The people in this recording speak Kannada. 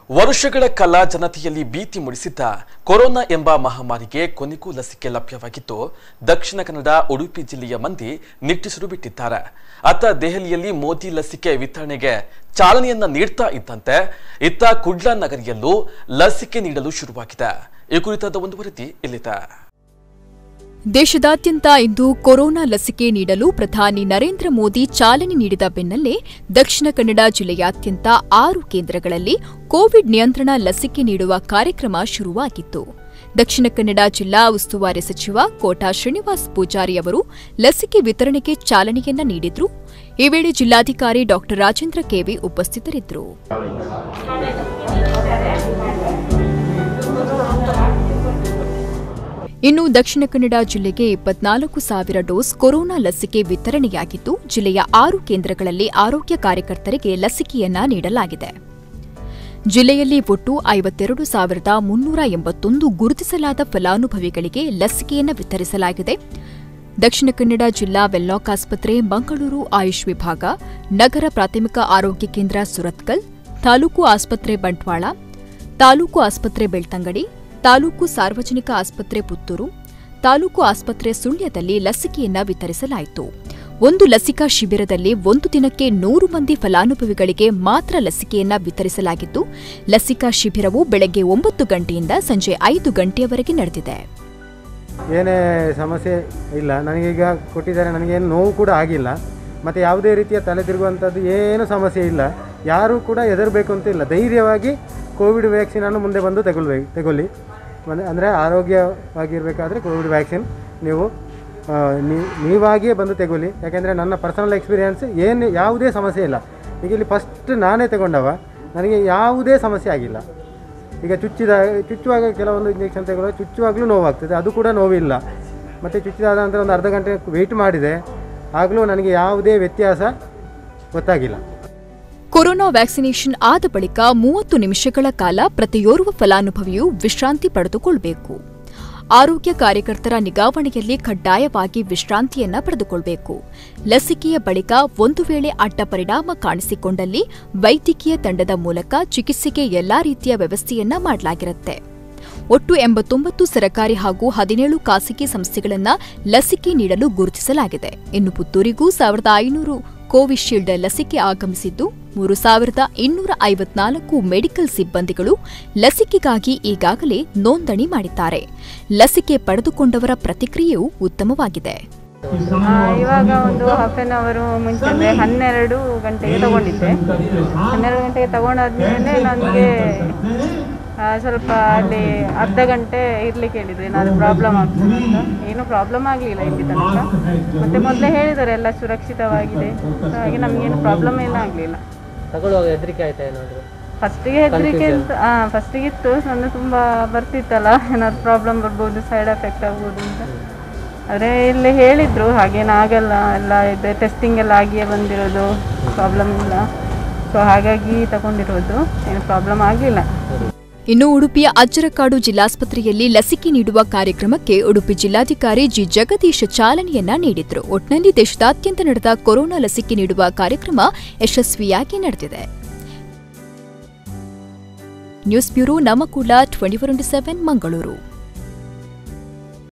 ವರ್ಷಗಳ ಕಾಲ ಜನತೆಯಲ್ಲಿ ಭೀತಿ ಮೂಡಿಸಿದ್ದ ಕೊರೋನಾ ಎಂಬ ಮಹಾಮಾರಿಗೆ ಕೊನೆಗೂ ಲಸಿಕೆ ಲಭ್ಯವಾಗಿದ್ದು ದಕ್ಷಿಣ ಕನ್ನಡ ಉಡುಪಿ ಜಿಲ್ಲೆಯ ಮಂದಿ ನಿಟ್ಟುಸಿರು ಬಿಟ್ಟಿದ್ದಾರೆ ಅತ್ತ ದೆಹಲಿಯಲ್ಲಿ ಮೋದಿ ಲಸಿಕೆ ವಿತರಣೆಗೆ ಚಾಲನೆಯನ್ನ ನೀಡ್ತಾ ಇದ್ದಂತೆ ಇತ್ತ ಕುಡ್ಲಾ ನಗರಿಯಲ್ಲೂ ಲಸಿಕೆ ನೀಡಲು ಶುರುವಾಗಿದೆ ಈ ಕುರಿತಾದ ಒಂದು ವರದಿ ಇಲ್ಲಿದೆ ದೇಶದಾದ್ಯಂತ ಇಂದು ಕೊರೋನಾ ಲಸಿಕೆ ನೀಡಲು ಪ್ರಧಾನಿ ನರೇಂದ್ರ ಮೋದಿ ಚಾಲನೆ ನೀಡಿದ ಬೆನ್ನಲ್ಲೇ ದಕ್ಷಿಣ ಕನ್ನಡ ಜಿಲ್ಲೆಯಾದ್ಯಂತ ಆರು ಕೇಂದ್ರಗಳಲ್ಲಿ ಕೋವಿಡ್ ನಿಯಂತ್ರಣ ಲಸಿಕೆ ನೀಡುವ ಕಾರ್ಯಕ್ರಮ ಶುರುವಾಗಿತ್ತು ದಕ್ಷಿಣ ಕನ್ನಡ ಜಿಲ್ಲಾ ಉಸ್ತುವಾರಿ ಸಚಿವ ಕೋಟಾ ಶ್ರೀನಿವಾಸ್ ಪೂಜಾರಿ ಅವರು ಲಸಿಕೆ ವಿತರಣೆಗೆ ಚಾಲನೆಯನ್ನ ನೀಡಿದ್ರು ಈ ವೇಳೆ ಜಿಲ್ಲಾಧಿಕಾರಿ ಡಾ ರಾಜೇಂದ್ರ ಕೆವಿ ಉಪಸ್ಥಿತರಿದ್ದರು ಇನ್ನು ದಕ್ಷಿಣ ಕನ್ನಡ ಜಿಲ್ಲೆಗೆ ಇಪ್ಪತ್ನಾಲ್ಕು ಸಾವಿರ ಡೋಸ್ ಕೊರೋನಾ ಲಸಿಕೆ ವಿತರಣೆಯಾಗಿದ್ದು ಜಿಲ್ಲೆಯ ಆರು ಕೇಂದ್ರಗಳಲ್ಲಿ ಆರೋಗ್ಯ ಕಾರ್ಯಕರ್ತರಿಗೆ ಲಸಿಕೆಯನ್ನ ನೀಡಲಾಗಿದೆ ಜಿಲ್ಲೆಯಲ್ಲಿ ಒಟ್ಟು ಐವತ್ತೆರಡು ಸಾವಿರದ ಮುನ್ನೂರ ಎಂಬತ್ತೊಂದು ಗುರುತಿಸಲಾದ ಫಲಾನುಭವಿಗಳಿಗೆ ಲಸಿಕೆಯನ್ನು ವಿತರಿಸಲಾಗಿದೆ ದಕ್ಷಿಣ ಕನ್ನಡ ಜಿಲ್ಲಾ ವೆಲ್ಲಾಕ್ ಆಸ್ಪತ್ರೆ ಮಂಗಳೂರು ಆಯುಷ್ ವಿಭಾಗ ನಗರ ಪ್ರಾಥಮಿಕ ಆರೋಗ್ಯ ಕೇಂದ್ರ ಸುರತ್ಕಲ್ ತಾಲೂಕು ಆಸ್ಪತ್ರೆ ಬಂಟ್ವಾಳ ತಾಲೂಕು ಆಸ್ಪತ್ರೆ ಬೆಳ್ತಂಗಡಿ ತಾಲೂಕು ಸಾರ್ವಜನಿಕ ಆಸ್ಪತ್ರೆ ಪುತ್ತೂರು ತಾಲೂಕು ಆಸ್ಪತ್ರೆ ಸುಳ್ಯದಲ್ಲಿ ಲಸಿಕೆಯನ್ನ ವಿತರಿಸಲಾಯಿತು ಒಂದು ಲಸಿಕಾ ಶಿಬಿರದಲ್ಲಿ ಒಂದು ದಿನಕ್ಕೆ ನೂರು ಮಂದಿ ಫಲಾನುಭವಿಗಳಿಗೆ ಮಾತ್ರ ಲಸಿಕೆಯನ್ನ ವಿತರಿಸಲಾಗಿದ್ದು ಲಸಿಕಾ ಶಿಬಿರವು ಬೆಳಗ್ಗೆ ಒಂಬತ್ತು ಗಂಟೆಯಿಂದ ಸಂಜೆ ಐದು ಗಂಟೆಯವರೆಗೆ ನಡೆದಿದೆ ಏನೇ ಸಮಸ್ಯೆ ಇಲ್ಲ ನನಗೀಗ ಕೊಟ್ಟಿದ್ದಾರೆ ನನಗೇನು ನೋವು ಕೂಡ ಆಗಿಲ್ಲ ಮತ್ತು ಯಾವುದೇ ರೀತಿಯ ತಲೆ ತಿರುಗುವಂಥದ್ದು ಏನು ಸಮಸ್ಯೆ ಇಲ್ಲ ಯಾರೂ ಕೂಡ ಹೆದರಬೇಕು ಅಂತ ಇಲ್ಲ ಧೈರ್ಯವಾಗಿ ಕೋವಿಡ್ ವ್ಯಾಕ್ಸಿನನ್ನು ಮುಂದೆ ಬಂದು ತಗೊಳ್ಬೇಕು ತಗೊಳ್ಳಿ ಅಂದರೆ ಆರೋಗ್ಯವಾಗಿರಬೇಕಾದ್ರೆ ಕೋವಿಡ್ ವ್ಯಾಕ್ಸಿನ್ ನೀವು ಆ, ನೀ- ನೀವಾಗಿಯೇ ಬಂದು ತಗೊಳ್ಳಿ ಯಾಕೆಂದರೆ ನನ್ನ ಪರ್ಸನಲ್ ಎಕ್ಸ್ಪೀರಿಯನ್ಸ್ ಏನು ಯಾವುದೇ ಸಮಸ್ಯೆ ಇಲ್ಲ ಈಗ ಇಲ್ಲಿ ಫಸ್ಟ್ ನಾನೇ ತಗೊಂಡವ ನನಗೆ ಯಾವುದೇ ಸಮಸ್ಯೆ ಆಗಿಲ್ಲ ಈಗ ಚುಚ್ಚಿದ ಚುಚ್ಚುವಾಗ ಕೆಲವೊಂದು ಇಂಜೆಕ್ಷನ್ ತಗೊಳ್ಳುವಾಗ ಚುಚ್ಚುವಾಗಲೂ ನೋವಾಗ್ತದೆ ಅದು ಕೂಡ ನೋವಿಲ್ಲ ಮತ್ತು ಚುಚ್ಚಿದಾದ ನಂತರ ಒಂದು ಅರ್ಧ ಗಂಟೆ ವೆಯ್ಟ್ ಮಾಡಿದೆ ಆಗಲೂ ನನಗೆ ಯಾವುದೇ ವ್ಯತ್ಯಾಸ ಗೊತ್ತಾಗಿಲ್ಲ ಕೊರೋನಾ ವ್ಯಾಕ್ಸಿನೇಷನ್ ಆದ ಬಳಿಕ ಮೂವತ್ತು ನಿಮಿಷಗಳ ಕಾಲ ಪ್ರತಿಯೋರ್ವ ಫಲಾನುಭವಿಯು ವಿಶ್ರಾಂತಿ ಪಡೆದುಕೊಳ್ಳಬೇಕು ಆರೋಗ್ಯ ಕಾರ್ಯಕರ್ತರ ನಿಗಾವಣೆಯಲ್ಲಿ ಕಡ್ಡಾಯವಾಗಿ ವಿಶ್ರಾಂತಿಯನ್ನ ಪಡೆದುಕೊಳ್ಳಬೇಕು ಲಸಿಕೆಯ ಬಳಿಕ ಒಂದು ವೇಳೆ ಅಡ್ಡ ಪರಿಣಾಮ ಕಾಣಿಸಿಕೊಂಡಲ್ಲಿ ವೈದ್ಯಕೀಯ ತಂಡದ ಮೂಲಕ ಚಿಕಿತ್ಸೆಗೆ ಎಲ್ಲಾ ರೀತಿಯ ವ್ಯವಸ್ಥೆಯನ್ನ ಮಾಡಲಾಗಿರುತ್ತೆ ಒಟ್ಟು ಎಂಬತ್ತೊಂಬತ್ತು ಸರಕಾರಿ ಹಾಗೂ ಹದಿನೇಳು ಖಾಸಗಿ ಸಂಸ್ಥೆಗಳನ್ನ ಲಸಿಕೆ ನೀಡಲು ಗುರುತಿಸಲಾಗಿದೆ ಇನ್ನು ಪುತ್ತೂರಿಗೂ ಸಾವಿರದ ಐನೂರು ಕೋವಿಶೀಲ್ಡ್ ಲಸಿಕೆ ಆಗಮಿಸಿದ್ದು ಮೂರು ಸಾವಿರದ ಇನ್ನೂರ ಐವತ್ನಾಲ್ಕು ಮೆಡಿಕಲ್ ಸಿಬ್ಬಂದಿಗಳು ಲಸಿಕೆಗಾಗಿ ಈಗಾಗಲೇ ನೋಂದಣಿ ಮಾಡಿದ್ದಾರೆ ಲಸಿಕೆ ಪಡೆದುಕೊಂಡವರ ಪ್ರತಿಕ್ರಿಯೆಯೂ ಉತ್ತಮವಾಗಿದೆ ಆ, ಇವಾಗ ಒಂದು ಹಾಫ್ ಆನ್ ಅವರು ಮುಂಚೆ ಅಂದರೆ ಹನ್ನೆರಡು ಗಂಟೆಗೆ ತಗೊಂಡಿದ್ದೆ ಹನ್ನೆರಡು ಗಂಟೆಗೆ ತಗೊಂಡಾದ್ಮೇಲೆ ನನಗೆ ಸ್ವಲ್ಪ ಅಲ್ಲಿ ಅರ್ಧ ಗಂಟೆ ಇರ್ಲಿಕ್ಕೆ ಹೇಳಿದ್ರು ಏನಾದರೂ ಪ್ರಾಬ್ಲಮ್ ಆಗ್ತದೆ ಅಂತ ಏನು ಪ್ರಾಬ್ಲಮ್ ಆಗಲಿಲ್ಲ ಇಲ್ಲಿ ತನಕ ಮತ್ತೆ ಮೊದಲೇ ಹೇಳಿದ್ದಾರೆ ಎಲ್ಲ ಸುರಕ್ಷಿತವಾಗಿದೆ ಹಾಗೆ ನಮಗೇನು ಪ್ರಾಬ್ಲಮ್ ಏನೂ ಆಗಲಿಲ್ಲ ತಗೊಳ್ಳುವಾಗ ಹೆದರಿಕೆ ಆಯ್ತಾ ಏನಾದ್ರು ಫಸ್ಟಿಗೆ ಹೆದರಿಕೆ ಅಂತ ಹಾಂ ಫಸ್ಟಿಗೆ ಇತ್ತು ನನ್ನ ತುಂಬ ಬರ್ತಿತ್ತಲ್ಲ ಏನಾದ್ರು ಪ್ರಾಬ್ಲಮ್ ಬರ್ಬೋದು ಸೈಡ್ ಎಫೆಕ್ಟ್ ಆಗ್ಬೋದು ಅಂತ ಆದರೆ ಇಲ್ಲಿ ಹೇಳಿದರು ಹಾಗೇನಾಗಲ್ಲ ಎಲ್ಲ ಇದೆ ಟೆಸ್ಟಿಂಗ್ ಎಲ್ಲ ಆಗಿಯೇ ಬಂದಿರೋದು ಪ್ರಾಬ್ಲಮ್ ಇಲ್ಲ ಸೊ ಹಾಗಾಗಿ ತಗೊಂಡಿರೋದು ಏನು ಪ್ರಾಬ್ಲಮ್ ಆಗಲಿಲ್ಲ ಇನ್ನು ಉಡುಪಿಯ ಅಜ್ಜರಕಾಡು ಜಿಲ್ಲಾಸ್ಪತ್ರೆಯಲ್ಲಿ ಲಸಿಕೆ ನೀಡುವ ಕಾರ್ಯಕ್ರಮಕ್ಕೆ ಉಡುಪಿ ಜಿಲ್ಲಾಧಿಕಾರಿ ಜಿ ಜಗದೀಶ್ ಚಾಲನೆಯನ್ನ ನೀಡಿದ್ರು ಒಟ್ನಲ್ಲಿ ದೇಶದಾದ್ಯಂತ ನಡೆದ ಕೊರೋನಾ ಲಸಿಕೆ ನೀಡುವ ಕಾರ್ಯಕ್ರಮ ಯಶಸ್ವಿಯಾಗಿ ನಡೆದಿದೆ ನ್ಯೂಸ್ ಬ್ಯೂರೋ ನಮಕೂಲ twenty four into seven Mangaluru